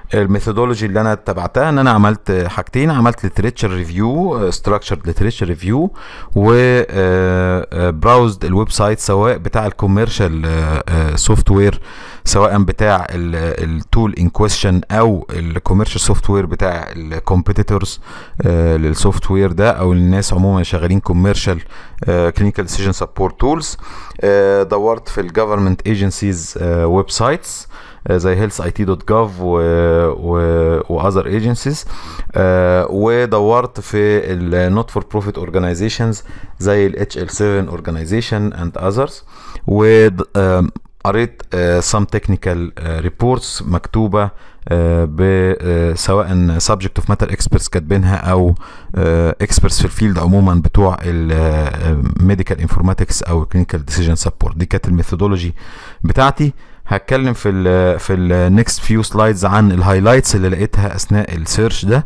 الميثودولوجي اللي انا اتبعتها ان انا عملت حاجتين عملت ليتريتشر ريفيو ستراكشرد ليتريتشر ريفيو وبراوزد الويب سايت سواء بتاع الكوميرشال سوفت وير سواء بتاع التول ان كويشن او الكوميرشال سوفت وير بتاع الكومبيتيتورز للسوفت وير ده او الناس عموما شغالين كوميرشال كلينيكال ديسيجن سبورت تولز دورت في الجفرمنت ايجنسيز ويب سايتس زي هيلث اي تي دوت جوف واذر ايجنسيز ودورت في النوت فور بروفيت اورجانيزيشنز زي الاتش ال 7 اورجانيزيشن اند اذرز و قريت some technical reports مكتوبة سواء subject of matter experts كاتبينها او experts في الفيلد عموما بتوع الميديكال انفورماتكس او clinical decision support دي كانت الميثودولوجي بتاعتي هتكلم في ال في النكست فيو سلايدز عن الهايلايتس اللي لقيتها اثناء السيرش ده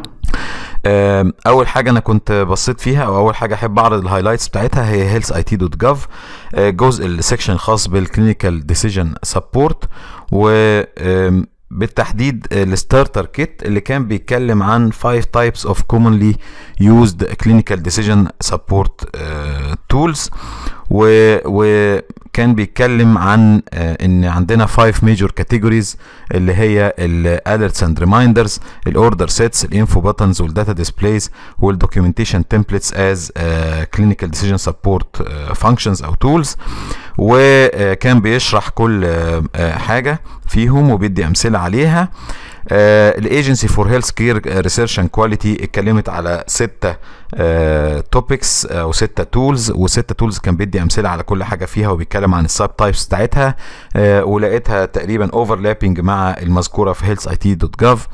اول حاجه انا كنت بصيت فيها او اول حاجه احب اعرض الهايلايتس بتاعتها هي هيلث اي تي دوت جوف جزء السكشن الخاص بالكلينيكال ديسيجن سبورت و بالتحديد الستارتر كيت اللي كان بيتكلم عن 5 types of commonly used clinical decision support uh, tools و, وكان بيتكلم عن uh, ان عندنا 5 major categories اللي هي ال alerts and reminders الاوردر sets الانفو buttons والداتا displays والdocumentation templates as uh, clinical decision support uh, functions او tools وكان بيشرح كل حاجه فيهم وبيدي امثله عليها الايجنسي فور هيلث كير ريسيرش اند كواليتي اتكلمت على ستة توبكس او ستة تولز وستة تولز كان بيدي امثله على كل حاجه فيها وبيتكلم عن السب تايبس بتاعتها ولقيتها تقريبا اوفرلابنج مع المذكوره في هيلث اي تي دوت جوف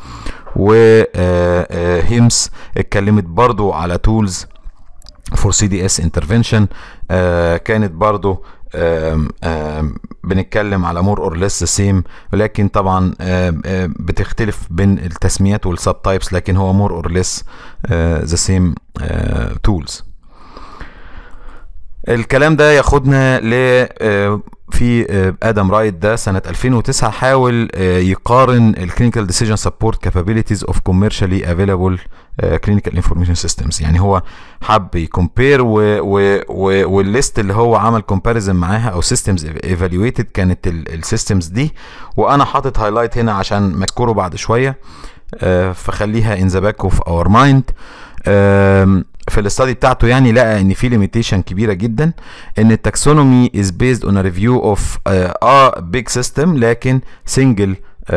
وهيمس اتكلمت برضو على تولز فور سي دي اس انترفنشن كانت برضو آم آم بنتكلم على مور اور ليس سيم ولكن طبعا آم بتختلف بين التسميات والسب تايبس لكن هو مور اور ليس ذا سيم تولز الكلام ده ياخدنا ل في ادم رايت ده سنه 2009 حاول يقارن الكلينيكال ديسيجن سبورت كابابيلتيز اوف كوميرشالي افيلابل كلينيكال انفورميشن سيستمز يعني هو حب يكومبير والليست اللي هو عمل كومباريزن معاها او سيستمز ايفالويتد كانت السيستمز دي وانا حاطط هايلايت هنا عشان مذكوره بعد شويه فخليها ان ذا باك اوف اور مايند في الاستادي بتاعته يعني لقى ان في ليميتيشن كبيره جدا ان التاكسونومي از بيزد اون ريفيو اوف اه بيج سيستم لكن سنجل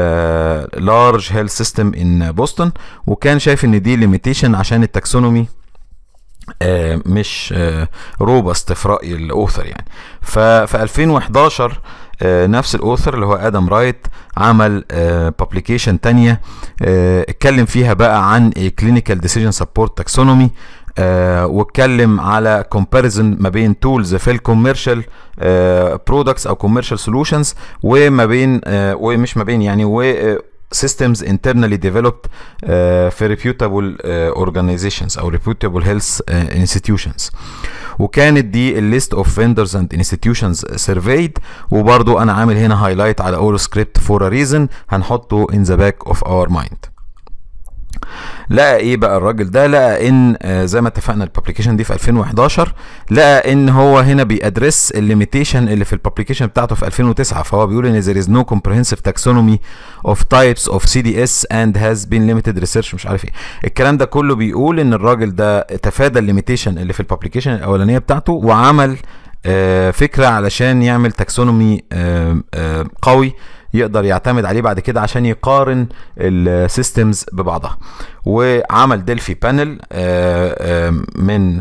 لارج هيلث سيستم ان بوسطن وكان شايف ان دي ليميتيشن عشان التاكسونومي آه مش آه روبست في راي الاوثر يعني ففي 2011 آه نفس الاوثر اللي هو ادم رايت عمل بابليكيشن تانية اتكلم فيها بقى عن كلينيكال ديسيجن سبورت تاكسونومي آه واتكلم على كومباريزن ما بين تولز في الكوميرشال برودكتس او كوميرشال سولوشنز وما بين آه ومش ما بين يعني و systems internally developed uh, في reputable uh, organizations او reputable health uh, institutions وكانت دي الليست اوف vendors and institutions surveyed وبرضو انا عامل هنا هايلايت على اول سكريبت فور a reason هنحطه in the back of our mind لقى ايه بقى الراجل ده لقى ان آه زي ما اتفقنا البابليكيشن دي في 2011 لقى ان هو هنا بيادرس الليميتيشن اللي في البابليكيشن بتاعته في 2009 فهو بيقول ان there is no comprehensive taxonomy of types of CDS and has been limited research مش عارف ايه الكلام ده كله بيقول ان الراجل ده تفادى الليميتيشن اللي في البابليكيشن الاولانيه بتاعته وعمل آه فكره علشان يعمل تاكسونومي آه قوي يقدر يعتمد عليه بعد كده عشان يقارن السيستمز ببعضها وعمل ديلفي بانل من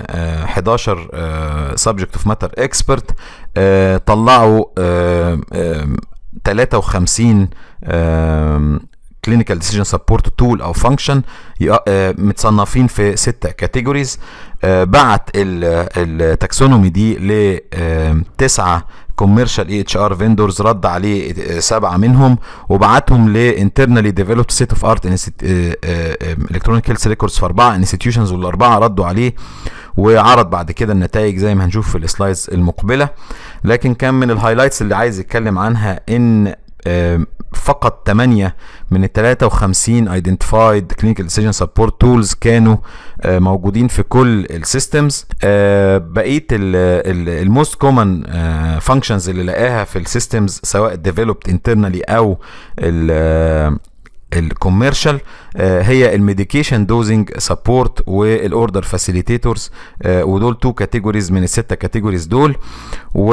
11 سبجكت اوف ماتر اكسبرت طلعوا 53 كلينيكال ديسيجن سبورت تول او فانكشن متصنفين في ستة كاتيجوريز بعت التاكسونومي دي لتسعة كوميرشال اي اتش ار فيندورز رد عليه سبعه منهم وبعتهم لانترنالي ديفلوبد سيت اوف ارت الكترونيك هيلث ريكوردز في اربعه انستتيوشنز والاربعه ردوا عليه وعرض بعد كده النتائج زي ما هنشوف في السلايدز المقبله لكن كان من الهايلايتس اللي عايز يتكلم عنها ان فقط 8 من ال 53 ايدنتيفايد كلينيكال ديسيجن سبورت تولز كانوا آه، موجودين في كل السيستمز بقيه الموست كومن فانكشنز اللي لقاها في السيستمز سواء ديفلوبد انترنالي او الكوميرشال هي الميديكيشن دوزنج سبورت والاوردر فاسيليتيتورز ودول تو كاتيجوريز من الستة كاتيجوريز دول و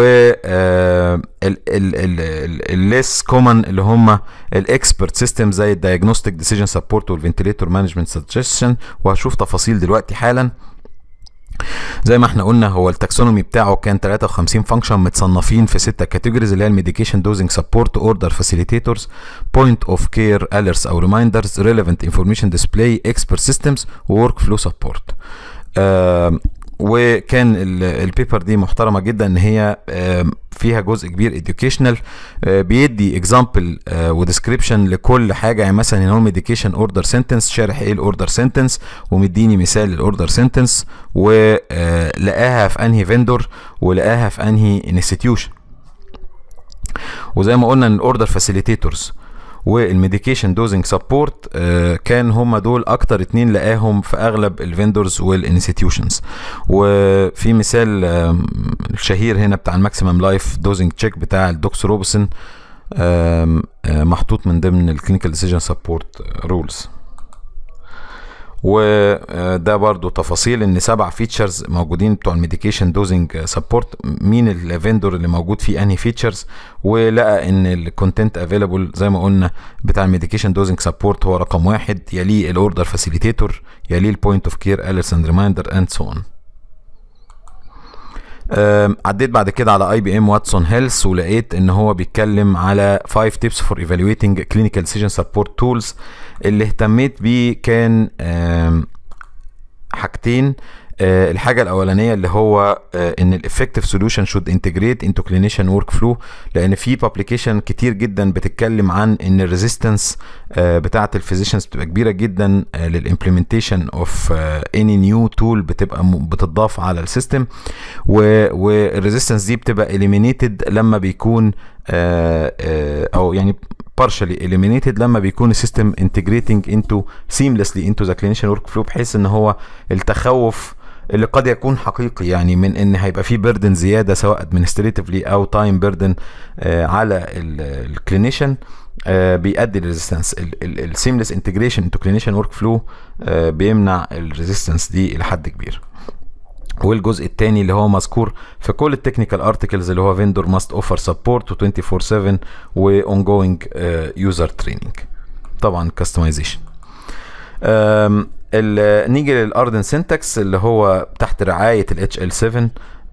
الليس كومن اللي هم الاكسبرت سيستم زي الدايجنوستيك ديسيجن سبورت والفنتليتور مانجمنت سجستشن وهشوف تفاصيل دلوقتي حالا زي ما احنا قلنا هو التاكسونومي بتاعه كان 53 فانكشن متصنفين في ستة كاتيجوريز اللي هي الميديكيشن دوزنج سبورت اوردر فاسيليتيتورز بوينت اوف كير اليرز او ريمايندرز ريليفنت انفورميشن ديسبلاي اكسبرت سيستمز وورك فلو سبورت وكان البيبر دي محترمه جدا ان هي فيها جزء كبير educational بيدي اكزامبل وديسكريبشن لكل حاجه يعني مثلا هو ميديكيشن اوردر سنتنس شارح ايه الاوردر سنتنس ومديني مثال للاوردر سنتنس ولقاها في انهي فيندور ولقاها في انهي انستتيوشن وزي ما قلنا ان الاوردر فاسيليتيتورز والميديكيشن دوزنج سبورت كان هم دول اكتر اتنين لقاهم في اغلب الفيندورز والانستتيوشنز وفي مثال الشهير هنا بتاع الماكسيمم لايف دوزنج تشيك بتاع الدكتور روبسون محطوط من ضمن الكلينيكال ديسيجن سبورت رولز وده برضو تفاصيل ان سبع فيتشرز موجودين بتوع الميديكيشن دوزنج سبورت مين الفيندور اللي موجود فيه انهي فيتشرز ولقى ان الكونتنت افيلابل زي ما قلنا بتاع الميديكيشن دوزنج سبورت هو رقم واحد يليه الاوردر فاسيليتيتور يليه البوينت اوف كير اليرس اند ريمايندر اند سو اون عديت بعد كده على اي بي ام واتسون هيلث ولقيت ان هو بيتكلم على 5 تيبس فور ايفالويتنج كلينيكال ديسيجن سبورت تولز اللي اهتميت بيه كان حاجتين الحاجة الأولانية اللي هو إن الإفكتيف سوليوشن شود انتجريت انتو كلينيشن ورك فلو لأن في بابليكيشن كتير جدا بتتكلم عن إن الريزيستنس بتاعة الفيزيشنز بتبقى كبيرة جدا للإمبلمنتيشن أوف اني نيو تول بتبقى بتضاف على السيستم والريزيستنس دي بتبقى إليمينيتد لما بيكون أو يعني partially eliminated لما بيكون السيستم integrating into seamlessly into the clinician workflow بحيث ان هو التخوف اللي قد يكون حقيقي يعني من ان هيبقى في بيردن زياده سواء administratively او تايم بيردن على الكلينيشن بيؤدي للريزيستنس السيمليس انتجريشن انتو كلينيشن ورك فلو بيمنع الريزيستنس دي الى حد كبير والجزء الثاني اللي هو مذكور في كل التكنيكال ارتكلز اللي هو فيندور ماست اوفر سبورت 24 7 و ongoing يوزر تريننج طبعا كاستمايزيشن نيجي للاردن سينتاكس اللي هو تحت رعايه الاتش ال 7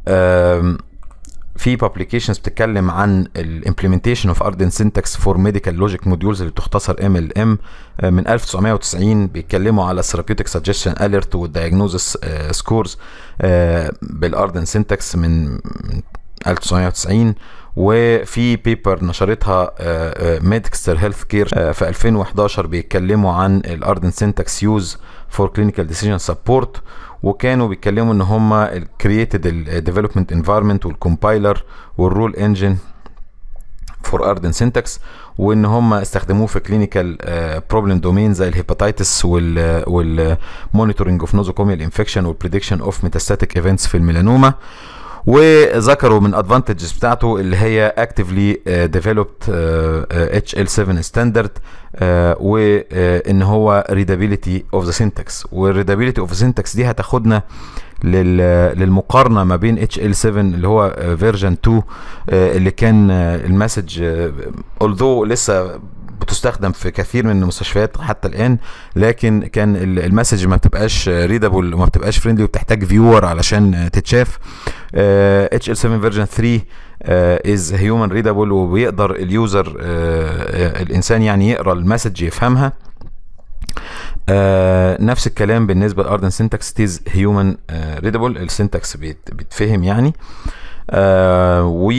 في بابليكيشنز بتتكلم عن الامبلمنتيشن اوف اردن سينتاكس فور ميديكال لوجيك موديولز اللي بتختصر ام ال ام من 1990 بيتكلموا على الثيرابيوتيك سجستشن اليرت والدايجنوزس سكورز بالاردن سينتاكس من 1990 وفي بيبر نشرتها ميدكستر هيلث كير في 2011 بيتكلموا عن الاردن سينتاكس يوز فور كلينيكال ديسيجن سبورت وكانوا بيتكلموا ان هم كرييتد الديفلوبمنت انفايرمنت والكومبايلر والرول انجن فور اردن سينتاكس وان هم استخدموه في كلينيكال بروبلم دومين زي الهيباتيتس وال والمونيتورنج اوف نوزوكوميال انفكشن والبريدكشن اوف ميتاستاتيك ايفنتس في الميلانوما وذكروا من ادفانتجز بتاعته اللي هي اكتفلي ديفلوبد اتش ال 7 ستاندرد وان هو ريدابيليتي اوف ذا سينتاكس والريدابيليتي اوف ذا سينتاكس دي هتاخدنا للمقارنه ما بين اتش ال 7 اللي هو فيرجن 2 اللي كان المسج اولذو لسه بتستخدم في كثير من المستشفيات حتى الان لكن كان المسج ما بتبقاش ريدابل وما بتبقاش فريندلي وبتحتاج فيور علشان تتشاف اتش ال 7 فيرجن 3 از هيومن ريدابل وبيقدر اليوزر uh, الانسان يعني يقرا المسج يفهمها uh, نفس الكلام بالنسبه لاردن سينتاكس تيز هيومن ريدابل السينتاكس بيتفهم يعني uh, و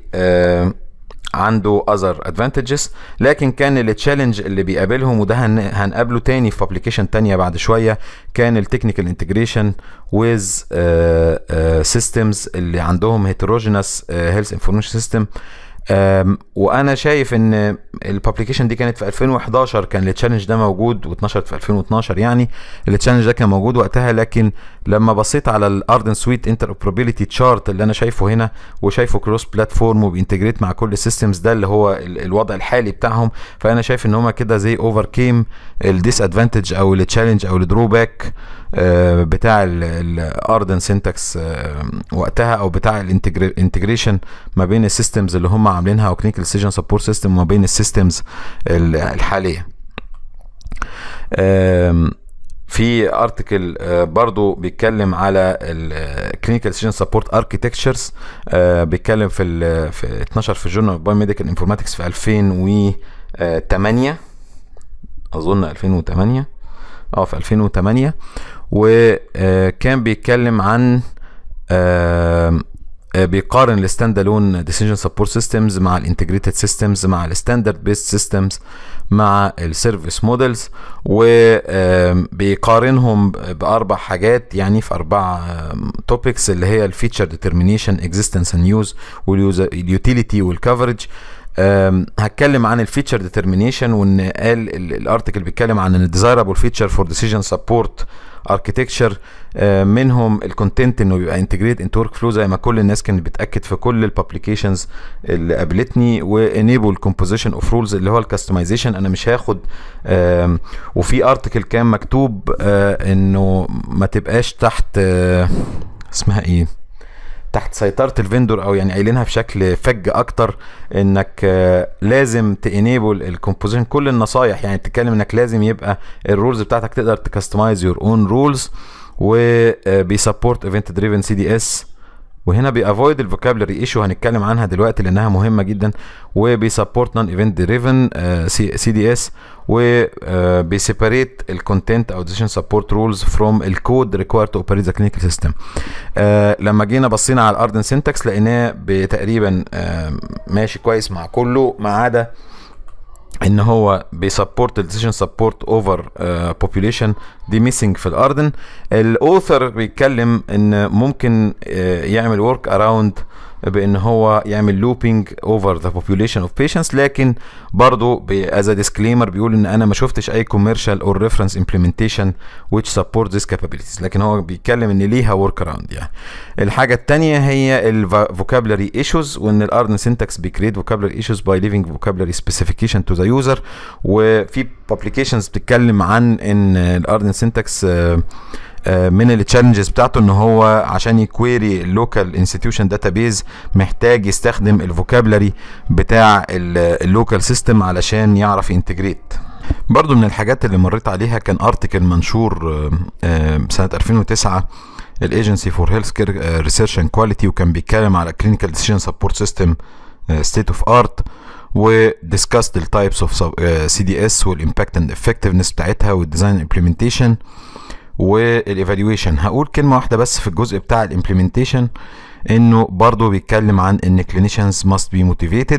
عنده اذر ادفانتجز لكن كان التشالنج اللي بيقابلهم وده هنقابله تاني في ابلكيشن تانية بعد شويه كان التكنيكال انتجريشن ويز سيستمز اللي عندهم هيتروجينس هيلث انفورميشن سيستم أم، وانا شايف ان البابليكيشن دي كانت في 2011 كان التشالنج ده موجود واتنشرت في 2012 يعني التشالنج ده كان موجود وقتها لكن لما بصيت على الاردن سويت انتر اوبرابيلتي تشارت اللي انا شايفه هنا وشايفه كروس بلاتفورم وبينتجريت مع كل السيستمز ده اللي هو ال- الوضع الحالي بتاعهم فانا شايف ان هما كده زي اوفر كيم الديس ادفانتج او التشالنج او الدروباك بتاع الاردن سينتاكس وقتها او بتاع الانتجريشن ما بين السيستمز اللي هم عاملينها او كلينيكال ديسيجن سبورت سيستم وما بين السيستمز الحاليه آم، في ارتكل برضو بيتكلم على الكلينيكال ديسيجن سبورت اركيتكتشرز بيتكلم في ال في 12 في جورنال باي ميديكال انفورماتكس في 2008 اظن 2008 اه في 2008 وكان بيتكلم عن آم، آه، بيقارن الستاند الون ديسيجن سبورت سيستمز مع الانتجريتد سيستمز مع الستاندرد بيست سيستمز مع السيرفيس مودلز وبيقارنهم باربع حاجات يعني في اربع توبكس اللي هي الفيتشر ديترمينيشن اكزيستنس اند يوز واليوتيليتي والكفرج أم، هتكلم عن الفيتشر ديترمينيشن وان قال ال- الارتكل بيتكلم عن الديزايربل فيتشر فور ديسيجن سبورت اركتكتشر منهم الكونتنت انه بيبقى انتجريت انت ورك فلو زي ما كل الناس كانت بتاكد في كل البابليكيشنز اللي قابلتني وانيبل كومبوزيشن اوف رولز اللي هو الكاستمايزيشن انا مش هاخد آم، وفي ارتكل كان مكتوب آه، انه ما تبقاش تحت آه، اسمها ايه تحت سيطرة الفندور او يعني قايلينها بشكل فج اكتر انك آه، لازم تانيبل الكومبوزيشن كل النصايح يعني تتكلم انك لازم يبقى الرولز بتاعتك تقدر تكستمايز يور اون رولز وبيسبورت ايفنت دريفن سي دي اس وهنا بيافويد الفوكابلري ايشو هنتكلم عنها دلوقتي لانها مهمه جدا وبيسبورت نون ايفنت دريفن سي دي اس وبيسيبريت الكونتنت او ديسيشن سبورت رولز فروم الكود ريكوايرد تو اوبريت ذا كلينيكال سيستم لما جينا بصينا على الاردن سينتاكس لقيناه تقريبا ماشي كويس مع كله ما عدا ان هو بيسبورت الديسيجن سبورت اوفر بوبوليشن دي ميسنج في الاردن الاوثر بيتكلم ان ممكن آه، يعمل ورك اراوند بان هو يعمل لوبينج اوفر ذا population اوف patients لكن برضه از ديسكليمر بيقول ان انا ما شفتش اي كوميرشال اور ريفرنس امبلمنتيشن which support this capabilities لكن هو بيتكلم ان ليها ورك اراوند يعني الحاجه الثانيه هي الفوكابلري ايشوز وان الاردن سينتاكس بيكريت فوكابلري ايشوز باي ليفنج فوكابلري سبيسيفيكيشن تو ذا يوزر وفي بابليكيشنز بتتكلم عن ان الاردن سينتاكس من التشالنجز بتاعته ان هو عشان يكويري اللوكال انستتيوشن داتابيز محتاج يستخدم الفوكابلري بتاع اللوكال سيستم علشان يعرف ينتجريت برضو من الحاجات اللي مريت عليها كان ارتكل منشور آه، آه، سنة 2009 الايجنسي فور هيلث كير ريسيرش اند كواليتي وكان بيتكلم على كلينيكال ديسيجن سبورت سيستم ستيت اوف ارت ودiscussed التايبس اوف سي دي اس والامباكت اند افكتفنس بتاعتها والديزاين امبلمنتيشن والايفالويشن هقول كلمه واحده بس في الجزء بتاع الامبلمنتيشن انه برضو بيتكلم عن ان clinicians must be motivated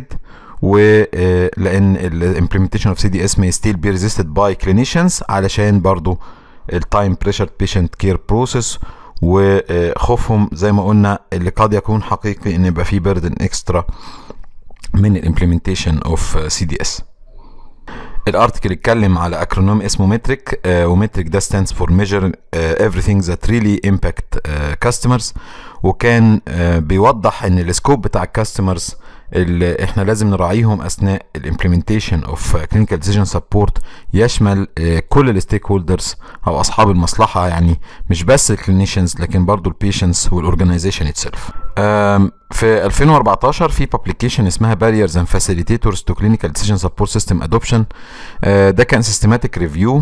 ولان الامبلمنتيشن اوف سي دي اس may still be resisted by clinicians علشان برضو التايم بريشر بيشنت كير بروسيس وخوفهم زي ما قلنا اللي قد يكون حقيقي ان يبقى فيه بردن اكسترا من الامبلمنتيشن اوف سي دي اس الارتكل اتكلم على اكرونيم اسمه متريك ومتريك ده stands for measure uh, everything that really impact uh, customers وكان uh, بيوضح ان السكوب بتاع الكاستمرز اللي احنا لازم نراعيهم اثناء الامبلمنتيشن اوف كلينيكال ديسيجن سبورت يشمل uh, كل الستيك هولدرز او اصحاب المصلحه يعني مش بس الكلينيشنز لكن برضو البيشنتس والاورجنايزيشن اتسلف في 2014 في بابليكيشن اسمها barriers and facilitators to clinical decision support system adoption آه، ده كان systematic review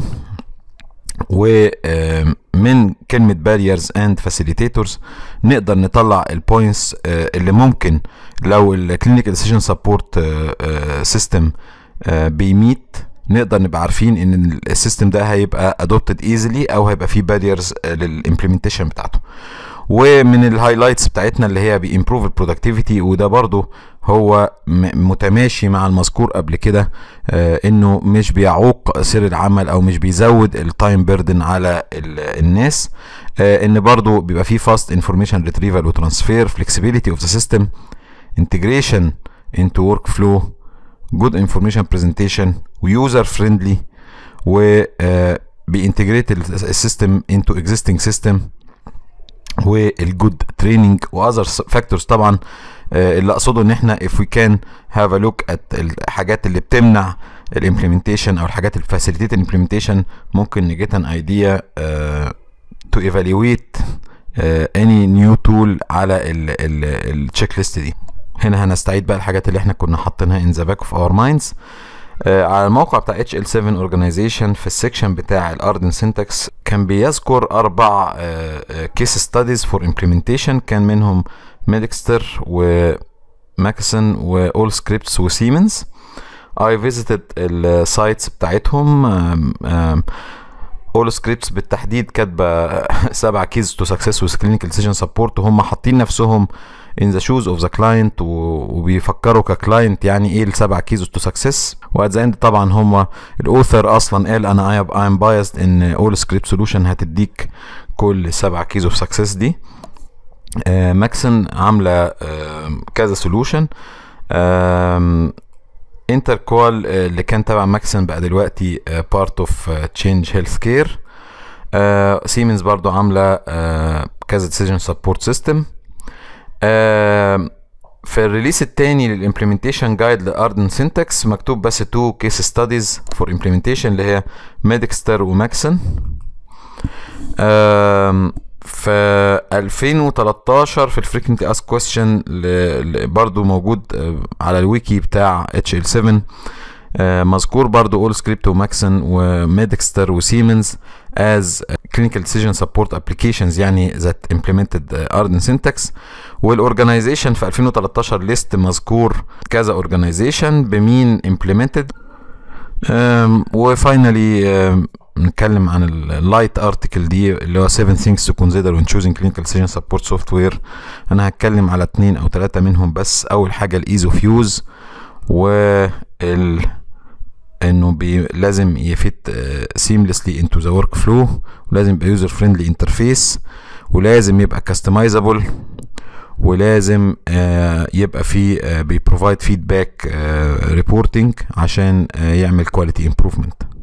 ومن كلمة barriers and facilitators نقدر نطلع البوينتس اللي ممكن لو الكلينيكال ديسيجن سبورت سيستم بيميت نقدر نبقى عارفين ان السيستم ده هيبقى adopted easily او هيبقى فيه barriers للامبلمنتيشن بتاعته ومن الهايلايتس بتاعتنا اللي هي بيمبروف البرودكتيفيتي وده برضو هو م- متماشي مع المذكور قبل كده آه انه مش بيعوق سير العمل او مش بيزود التايم بيردن على ال- الناس آه ان برضو بيبقى فيه فاست انفورميشن ريتريفال وترانسفير فلكسبيليتي اوف ذا سيستم انتجريشن into workflow good information presentation ويوزر فريندلي و بينتجريت السيستم into existing system والجود تريننج واذر فاكتورز طبعا آه، اللي اقصده ان احنا if we can have a look at الحاجات اللي بتمنع الامبلمنتيشن او الحاجات اللي facilitate الامبلمنتيشن ممكن نجيت ان ايديا to evaluate uh, any new tool على التشيك ليست دي هنا هنستعيد بقى الحاجات اللي احنا كنا حاطينها in the back of our minds آه على الموقع بتاع HL7 Organization في السكشن بتاع الاردن سينتاكس كان بيذكر اربع كيس ستاديز فور امبلمنتيشن كان منهم ميدكستر وماكسون واول سكريبتس وسيمنز I visited السايتس بتاعتهم اول سكريبتس بالتحديد كاتبه سبع كيز تو سكسس وكلينيكال ديسيجن سبورت وهم حاطين نفسهم in the shoes of the client وبيفكروا ككلاينت يعني ايه السبع كيز تو سكسس وات ذا اند طبعا هم الاوثر اصلا قال انا اي ام بايزد ان اول سكريبت سولوشن هتديك كل سبع كيز اوف سكسس دي ماكسن عامله آه كذا سولوشن انتر كوال اللي كان تبع ماكسن بقى دلوقتي بارت اوف تشينج هيلث كير سيمنز برضو عامله كذا ديسيجن سبورت سيستم في الريليس التاني للامبلمنتيشن جايد لاردن سينتاكس مكتوب بس تو كيس ستاديز فور امبلمنتيشن اللي هي ميدكستر وماكسون في 2013 في الفريكنتلي اسك كويستشن برضو موجود على الويكي بتاع اتش ال 7 مذكور برضو اول سكريبت وماكسون وميدكستر وسيمنز as clinical decision support applications يعني that implemented Arden syntax والاورجنايزيشن في 2013 ليست مذكور كذا اورجنايزيشن بمين implemented وفاينلي نتكلم عن اللايت ارتكل دي اللي هو 7 things to consider when choosing clinical decision support software انا هتكلم على اتنين او تلاتة منهم بس اول حاجة الايز اوف يوز وال انه بي لازم يفيت سيمليسلي انتو ذا ورك فلو ولازم يبقى يوزر فريندلي انترفيس ولازم يبقى كاستمايزابل ولازم آه يبقى في آه بيبروفايد فيدباك ريبورتنج عشان آه يعمل كواليتي امبروفمنت